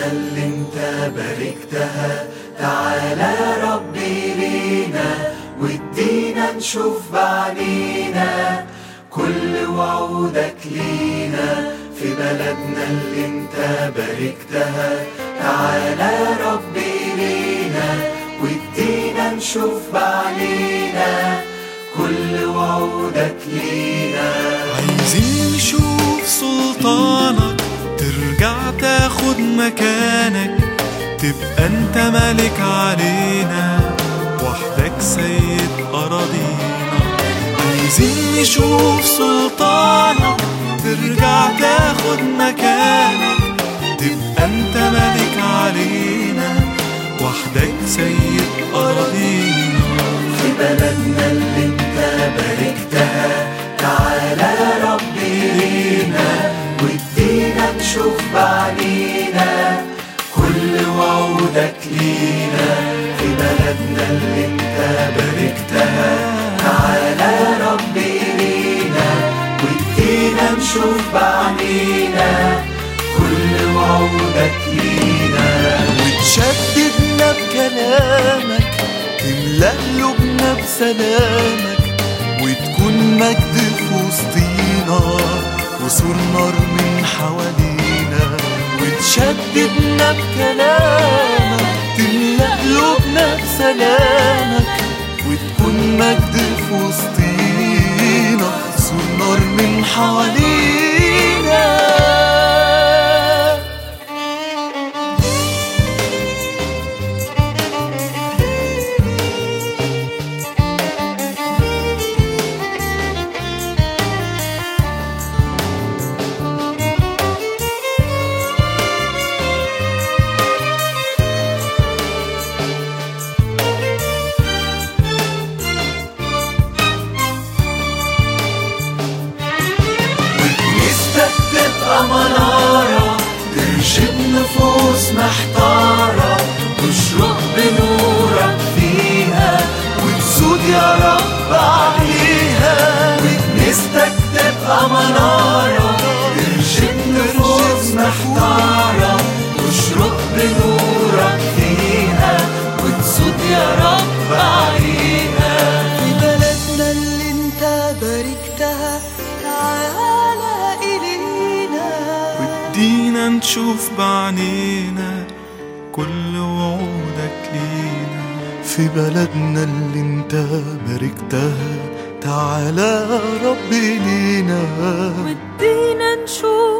اللي انت باركتها تعالى يا ربي لينا وادينا نشوف بعنينا كل وعودك لينا في بلدنا اللي انت باركتها تعالى يا ربي لينا وادينا نشوف بعنينا كل وعودك لينا عايزين نشوف سلطانك ترجع تاخد مكانك تبقى انت ملك علينا وحدك سيد أراضينا عايزين نشوف سلطانك ترجع تاخد مكانك تبقى انت ملك علينا وحدك سيد أراضينا في بلدنا اللي انت باركتها تعالى يا ربي لينا وادينا نشوف بعنينا كل وعودك لينا في بلدنا اللي انت باركتها تعالى يا ربي لينا وادينا نشوف بعنينا كل وعودك لينا وتشددنا بكلامك تملأ قلوبنا بسلامك وتكون مجد في وسطينا وسور نار من حوالينا وتشددنا بكلامك تملأ قلوبنا بسلامك وتكون مجد في وسطينا سور نار من حوالينا وكنيستك تبقى منارة ترشد نفوس محتارة تشرق بنورك فيها وتسود يا رب عليها وكنيستك تبقى منارة ترشد نفوس محتارة تشرق بنورك فيها وتسود يا رب عليها في بلدنا اللي انت باركتها تعالى إلينا ودينا نشوف بعنينا كل وعودك لينا في بلدنا اللي انت باركتها تعالى يا رب لينا ودينا نشوف